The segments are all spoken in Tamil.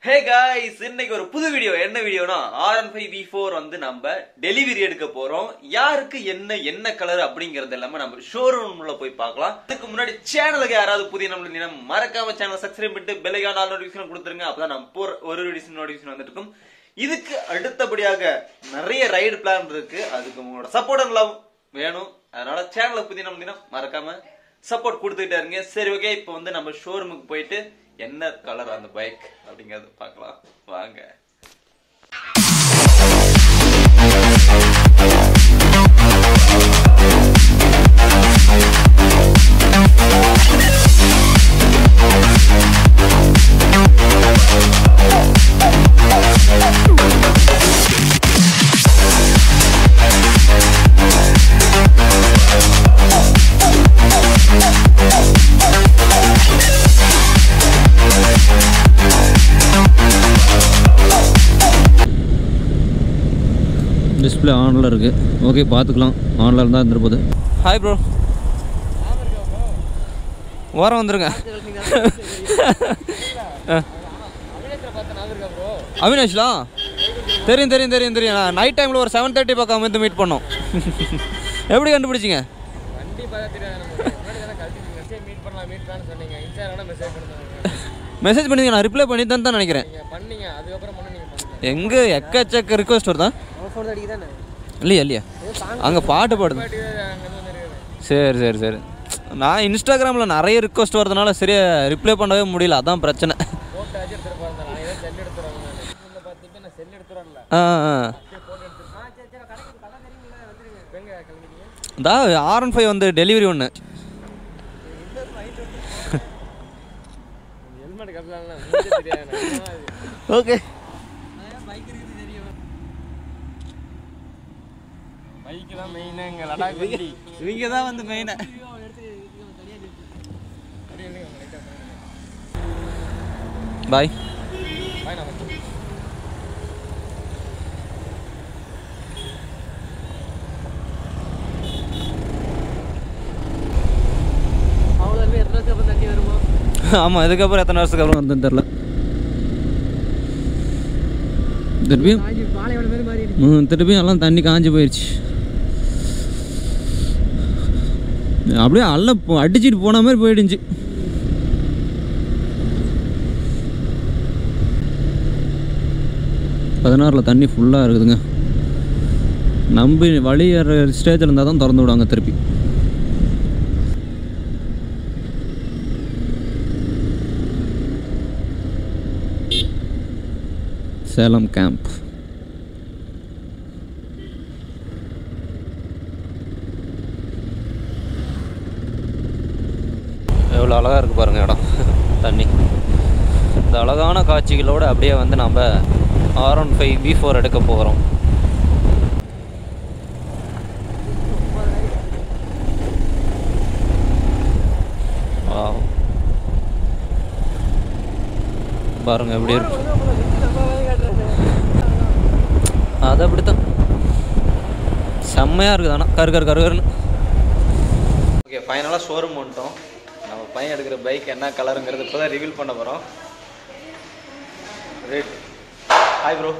ஹே காய்ஸ் இன்னைக்கு ஒரு புது வீடியோ என்ன வீடியோனா R N five V four வந்து நம்ம டெலிவரி எடுக்க போறோம் யாருக்கு என்ன என்ன கலர் அப்படிங்கறது எல்லாமே நம்ம ஷோரூம்ல போய் பார்க்கலாம் அதுக்கு முன்னாடி சேனலுக்கு யாராவது புதிய நம்மளுக்கு மறக்காம சேனல் சப்ஸ்கிரைப் பண்ணிட்டு பெல்லைக்கான ஆல் நோட்டிஃபிகேஷன் கொடுத்துருங்க அப்பதான் நம்ம போற ஒரு நோட்டிஃபிகேஷன் நோட்டிஃபிகேஷன் வந்துட்டு இருக்கும் இதுக்கு அடுத்தபடியாக நிறைய ரைடு பிளான் இருக்கு அதுக்கு உங்களோட சப்போர்ட் எல்லாம் வேணும் அதனால சேனலை புதிய நம்ம மறக்காம சப்போர்ட் கொடுத்துக்கிட்டே இருங்க சரி ஓகே இப்போ வந்து நம்ம ஷோரூமுக்கு போயிட்டு என்ன கலர் அந்த பைக் அப்படிங்கறது பார்க்கலாம் வாங்க டிஸ்பிளே ஆனில் இருக்குது ஓகே பார்த்துக்கலாம் ஆனில் இருந்தால் இருந்துட்டு போகுது ஹாய் ப்ரோ ஓரம் வந்துருங்க அவினாஷ்லாம் தெரியும் தெரியும் தெரியும் தெரியும் நான் நைட் டைமில் ஒரு செவன் தேர்ட்டி பக்கம் வந்து மீட் பண்ணோம் எப்படி கண்டுபிடிச்சிங்க வண்டி பார்த்தா தெரியாது நமக்கு. முன்னாடி தானே கழட்டிட்டு மெசேஜ் மீட் பண்ணலாம் மீட் பண்ணலாம்னு சொன்னீங்க இன்ஸ்டாகிராம்ல மெசேஜ் பண்ணுங்க மெசேஜ் பண்ணி நான் ரிப்ளை பண்ணி தான் தான் நினைக்கிறேன் நீங்க பண்ணீங்க அதுக்கப்புறம் பண்ண நீங்க பண்ணுங்க எங்கே எக்கச்சக்க ரிக்வஸ்ட் வருதா அவன் ஃபோன் அடிக்க தானே இல்லையா இல்லையா அங்கே பாட்டு பாடுது அங்கே வந்து இருக்குது சரி சரி சரி நான் இன்ஸ்டாகிராமில் நிறைய ரிக்வஸ்ட் வரதுனால சரியா ரிப்ளை பண்ணவே முடியல அதான் பிரச்சனை போட்டு வச்சு எடுத்துட்டு போறேன் நான் ஏதோ செல் எடுத்துறாங்க நான் இந்த பார்த்துட்டு நான் செல் எடுத்து வரல ஆ ஆ போட்டு எடுத்து ஆ சரி சரி கடைக்கு கடை தெரியுங்களா வந்துருங்க எங்க கிளம்பிட்டீங்க இதா ஆர் ஒன் ஃபைவ் வந்து டெலிவரி ஒன்று ஹெல்மெட் கட்டலாம் முடிஞ்சே தெரியாது நான் இது. ஓகே பைக்கு தான் மெயினாக இங்கே லடாக் வண்டி இவங்க தான் வந்து மெயினாக அப்படியே இல்லைங்க லைட்டாக பாய் பாய் நான் வந்து அவ்வளோ எத்தனை வருஷம் அப்புறம் தண்ணி வருமா ஆமாம் இதுக்கப்புறம் எத்தனை வருஷத்துக்கு அப்புறம் வந்து தெரில திருப்பியும் காஞ்சி பாலைவனம் மாதிரி மாறி ம், திருப்பியும் எல்லாம் தண்ணி காஞ்சி போயிடுச்சு அப்படியே அல்ல போ- அடிச்சிட்டு போன மாதிரி போயிடுச்சு பதினாறில் தண்ணி ஃபுல்லாக இருக்குதுங்க நம்பி வழி ஏற ஸ்டேஜில் இருந்தால் தான் திறந்து விடுவாங்க திருப்பி சேலம் கேம்ப் எவ்வளோ அழகாக இருக்குது பாருங்கள் இடம் தண்ணி இந்த அழகான காட்சிகளோடு அப்படியே வந்து நம்ம R one five V four எடுக்க போகிறோம் Wow. பாருங்க எப்படி இருக்கு அது அப்படித்தான் செம்மையாக இருக்குது ஆனால் கரு கரு கரு கருன்னு ஓகே ஃபைனலாக ஷோரூம் வந்துட்டோம் நம்ம பையன் எடுக்கிற பைக் என்ன கலருங்கிறது இப்போ தான் ரிவீல் பண்ண போகிறோம் red hi bro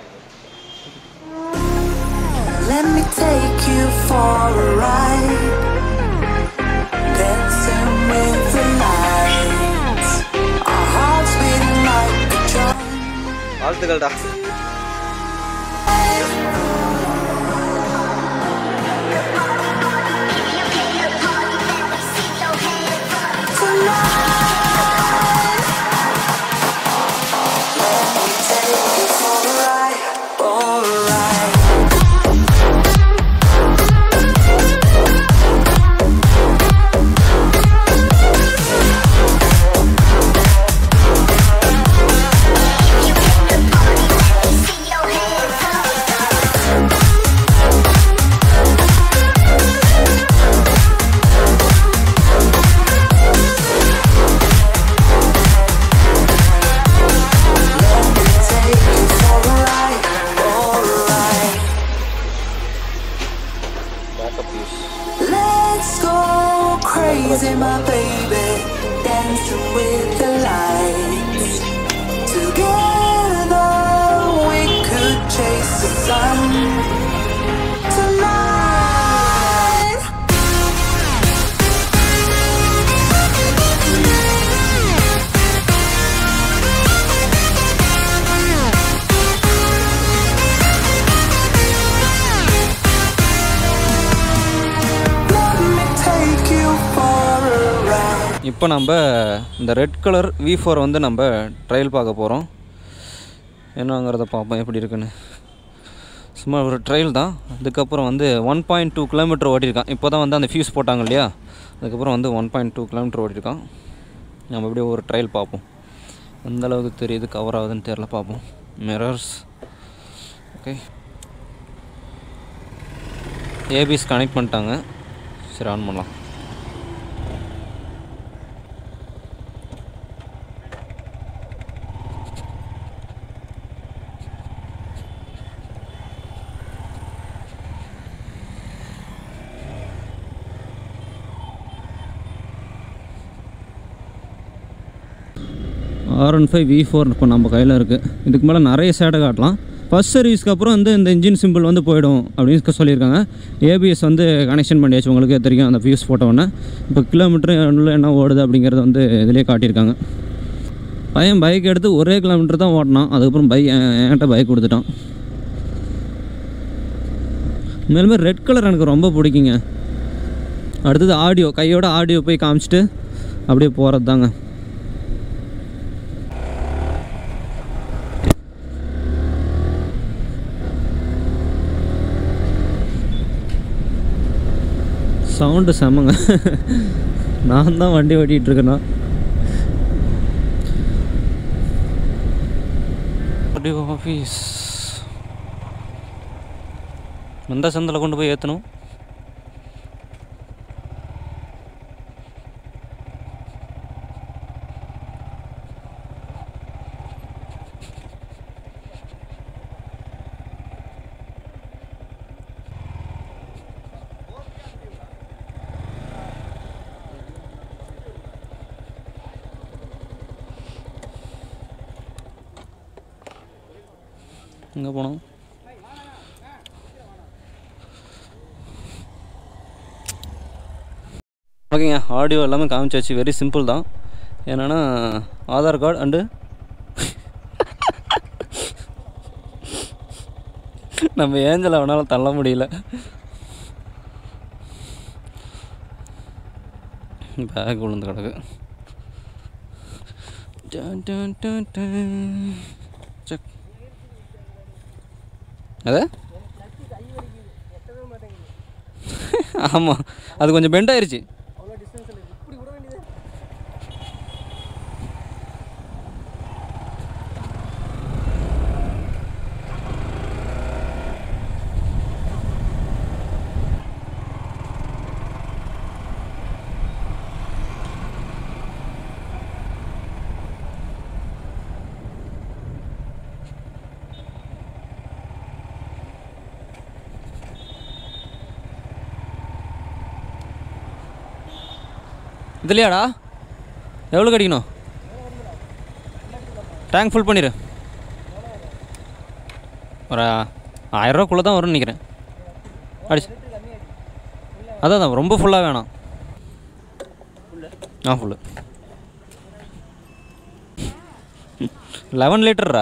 Let me take you for a ride. Dancing with the lights. Our hearts beating like a drum. வாழ்த்துக்கள்டா Let me take you for a ride, for a ride. இப்போ நம்ம இந்த ரெட் கலர் வி ஃபோர் வந்து நம்ம ட்ரையல் பார்க்க போகிறோம் என்னங்கிறத பார்ப்போம் எப்படி இருக்குன்னு சும்மா ஒரு ட்ரையல் தான் அதுக்கப்புறம் வந்து ஒன் பாயிண்ட் டூ கிலோமீட்டர் ஓட்டியிருக்கான் இப்போ தான் வந்து அந்த ஃபியூஸ் போட்டாங்க இல்லையா அதுக்கப்புறம் வந்து ஒன் பாயிண்ட் டூ கிலோமீட்டர் ஓட்டியிருக்கான் நம்ம அப்படியே ஒரு ட்ரையல் பார்ப்போம் எந்த அளவுக்கு தெரியுது கவர் ஆகுதுன்னு தெரில பார்ப்போம் மிரர்ஸ் ஓகே ஏபிஎஸ் கனெக்ட் பண்ணிட்டாங்க சரி ஆன் பண்ணலாம் R one five V four இப்போ நம்ம கையில் இருக்குது இதுக்கு மேலே நிறைய சேட்டை காட்டலாம் ஃபஸ்ட் சர்வீஸ்க்கு அப்புறம் வந்து இந்த இன்ஜின் சிம்பிள் வந்து போயிடும் அப்படின்னு சொல்லியிருக்காங்க ஏபிஎஸ் வந்து கனெக்ஷன் பண்ணியாச்சு உங்களுக்கே தெரியும் அந்த ஃபியூஸ் போட்டோன்னே இப்போ கிலோமீட்டர் என்ன ஓடுது அப்படிங்கிறது வந்து இதிலே காட்டியிருக்காங்க பையன் பைக் எடுத்து ஒரே கிலோமீட்டர் தான் ஓட்டினான் அதுக்கப்புறம் பைக் என்கிட்ட பைக் கொடுத்துட்டான் மேலுமே ரெட் கலர் எனக்கு ரொம்ப பிடிக்குங்க அடுத்தது ஆடியோ கையோட ஆடியோ போய் காமிச்சிட்டு அப்படியே போகிறது தாங்க சவுண்டு செமங்க நான் தான் வண்டி ஓட்டிகிட்டு இருக்கேன்னா அப்படி ஆஃபீஸ் எந்த சந்தில் கொண்டு போய் ஏற்றணும் எங்கே போனோம் ஓகேங்க ஆடியோ எல்லாமே காமிச்சாச்சு வெரி சிம்பிள் தான் என்னென்னா ஆதார் கார்டு அண்டு நம்ம ஏஞ்சலை அவனால் தள்ள முடியல பேக் விழுந்து கிடக்கு டன் டன் டன் டன். செக் அது ஆமாம் அது கொஞ்சம் பெண்ட் ஆயிருச்சு இதுலையாடா எவ்வளோ கடிக்கணும் டேங்க் ஃபுல் பண்ணிடு ஒரு ஆயிரரூவாக்குள்ளே தான் வரும்னு நினைக்கிறேன் அடிச்சு அதான் அதான் ரொம்ப ஃபுல்லாக வேணாம் ஆ ஃபுல்லு லெவன் லிட்டரா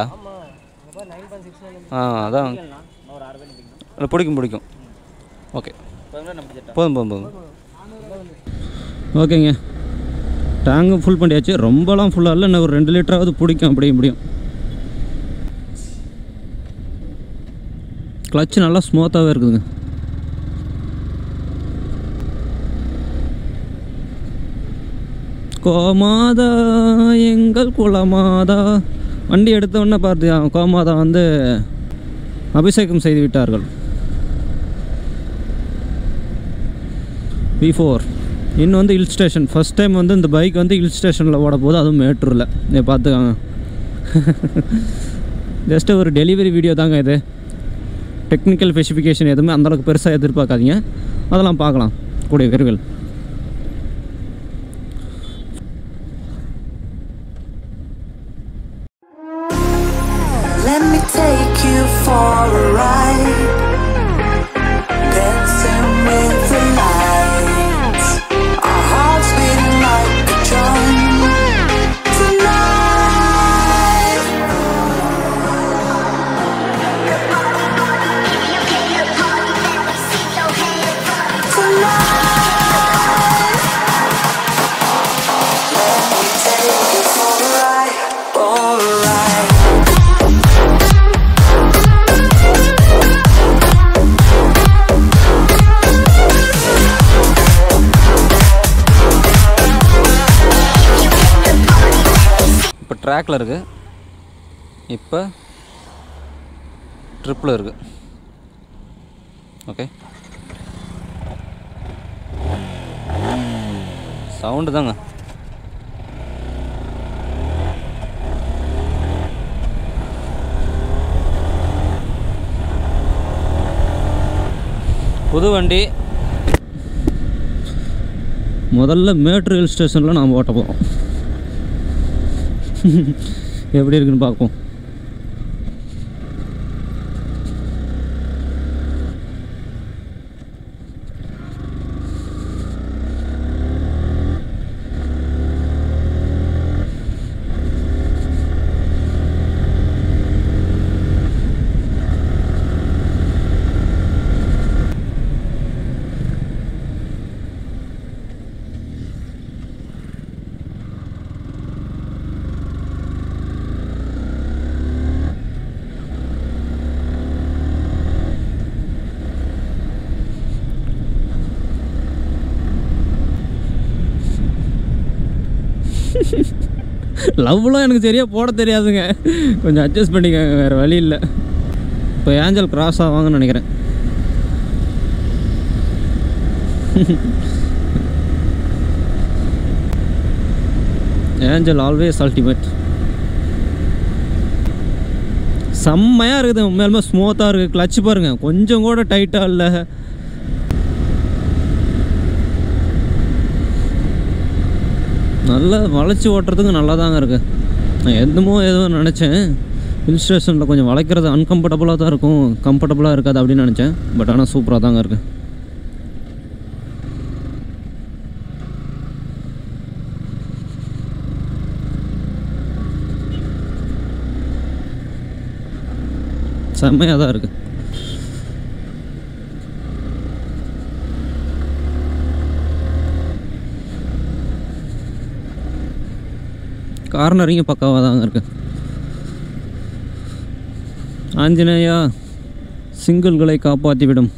ஆ அதான் இல்லை பிடிக்கும் பிடிக்கும் ஓகே போதும் போதும் போதும் ஓகேங்க டேங்கும் ஃபுல் பண்ணியாச்சு ரொம்பலாம் ஃபுல்லாக இல்லை இன்னும் ஒரு ரெண்டு லிட்டராவது பிடிக்கும் அப்படி முடியும் கிளச்சு நல்லா ஸ்மூத்தாகவே இருக்குதுங்க கோமாதா எங்கள் குலமாதா வண்டி எடுத்த உடனே பார்த்து கோமாதா வந்து அபிஷேகம் செய்து விட்டார்கள் வி ஃபோர் இன்னும் வந்து ஹில் ஸ்டேஷன் ஃபஸ்ட் டைம் வந்து இந்த பைக் வந்து ஹில் ஸ்டேஷனில் ஓட போது அதுவும் மேட்டூரில் இதை பார்த்துக்காங்க ஜஸ்ட்டு ஒரு டெலிவரி வீடியோ தாங்க இது டெக்னிக்கல் ஸ்பெசிஃபிகேஷன் எதுவுமே அந்தளவுக்கு பெருசாக எதிர்பார்க்காதீங்க அதெல்லாம் பார்க்கலாம் கூடிய விரைவில் Let me take you for a ride. Dancing with the lights. Our hearts beating like a drum. Tonight. Tonight. ட்ராக்கில் இருக்குது இப்போ ட்ரிப்பில் இருக்குது ஓகே சவுண்டு தாங்க புது வண்டி முதல்ல மேட்ரு ஹில் ஸ்டேஷனில் நாம் ஓட்ட போகிறோம் எப்படி இருக்குன்னு பார்ப்போம் லவ்லாம் எனக்கு சரியாக போட தெரியாதுங்க கொஞ்சம் அட்ஜஸ்ட் பண்ணிக்கோங்க வேறு வழி இல்லை இப்போ ஏஞ்சல் கிராஸ் ஆவாங்கன்னு நினைக்கிறேன் ஏஞ்சல் ஆல்வேஸ் அல்டிமேட் செம்மையாக இருக்குது உண்மையாலுமே ஸ்மூத்தாக இருக்குது கிளச் பாருங்கள் கொஞ்சம் கூட டைட்டாக இல்லை நல்லா வளைச்சி ஓட்டுறதுக்கு நல்லா தாங்க இருக்குது நான் என்னமோ ஏதோ நினச்சேன் ஹில் ஸ்டேஷனில் கொஞ்சம் வளைக்கிறது அன்கம்ஃபர்டபுளாக தான் இருக்கும் கம்ஃபர்டபுளாக இருக்காது அப்படின்னு நினச்சேன் பட் ஆனால் சூப்பராக தாங்க இருக்குது செம்மையாக தான் இருக்குது கார்னரிங்கும் பக்காவாக தாங்க இருக்கு ஆஞ்சநேயா சிங்கிள்களை காப்பாற்றிவிடும்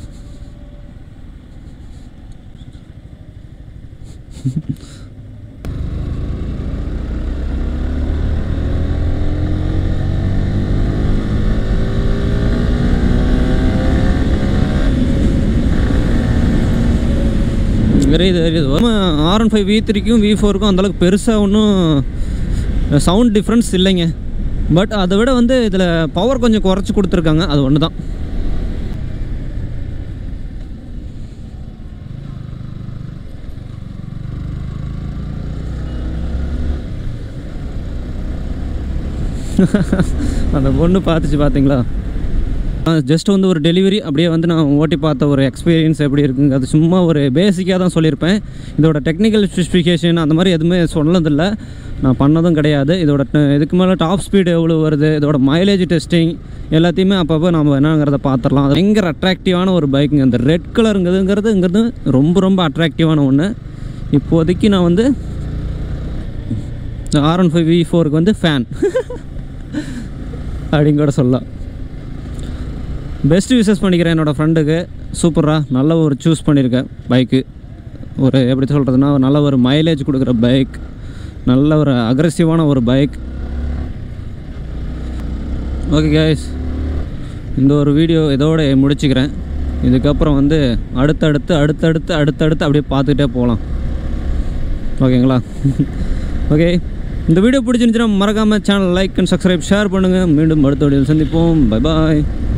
தெரியுது தெரியுது ஆர் ஒன் ஃபைவ் வி த்ரீக்கும் வி ஃபோருக்கும் அந்தளவுக்கு பெருசாக ஒன்றும் சவுண்ட் டிஃப்ரென்ஸ் இல்லைங்க பட் அதை விட வந்து இதில் பவர் கொஞ்சம் குறைச்சி கொடுத்துருக்காங்க அது ஒன்று தான் அந்த பொண்ணு பார்த்துச்சு பார்த்தீங்களா ஜஸ்ட் வந்து ஒரு டெலிவரி அப்படியே வந்து நான் ஓட்டி பார்த்த ஒரு எக்ஸ்பீரியன்ஸ் எப்படி இருக்குங்க அது சும்மா ஒரு பேசிக்காக தான் சொல்லியிருப்பேன் இதோட டெக்னிக்கல் ஸ்பெசிஃபிகேஷன் அந்த மாதிரி எதுவுமே சொன்னதில்லை நான் பண்ணதும் கிடையாது இதோட ட- இதுக்கு மேலே டாப் ஸ்பீடு எவ்வளோ வருது இதோட மைலேஜ் டெஸ்டிங் எல்லாத்தையுமே அப்பப்போ நம்ம என்னங்கிறத பார்த்துடலாம் அது பயங்கர அட்ராக்டிவான ஒரு பைக்குங்க இந்த ரெட் கலருங்கிறதுங்கிறது ரொம்ப ரொம்ப அட்ராக்டிவான ஒன்று இப்போதைக்கு நான் வந்து ஆர் ஒன் ஃபைவ் வி ஃபோருக்கு வந்து ஃபேன் அப்படின்னு கூட சொல்லலாம் பெஸ்ட் யூசஸ் பண்ணிக்கிறேன் என்னோடய ஃப்ரெண்டுக்கு சூப்பராக நல்ல ஒரு சூஸ் பண்ணியிருக்கேன் பைக்கு ஒரு எப்படி சொல்கிறதுனா நல்ல ஒரு மைலேஜ் கொடுக்குற பைக் நல்ல ஒரு அக்ரெசிவான ஒரு பைக் ஓகே கைஸ் இந்த ஒரு வீடியோ இதோட முடிச்சுக்கிறேன் இதுக்கப்புறம் வந்து அடுத்தடுத்து அடுத்தடுத்து அடுத்தடுத்து அப்படியே பார்த்துக்கிட்டே போகலாம் ஓகேங்களா ஓகே இந்த வீடியோ பிடிச்சிருந்துச்சுன்னா மறக்காமல் channel like and subscribe share பண்ணுங்கள் மீண்டும் அடுத்த வீடியோவில் சந்திப்போம் பை பாய்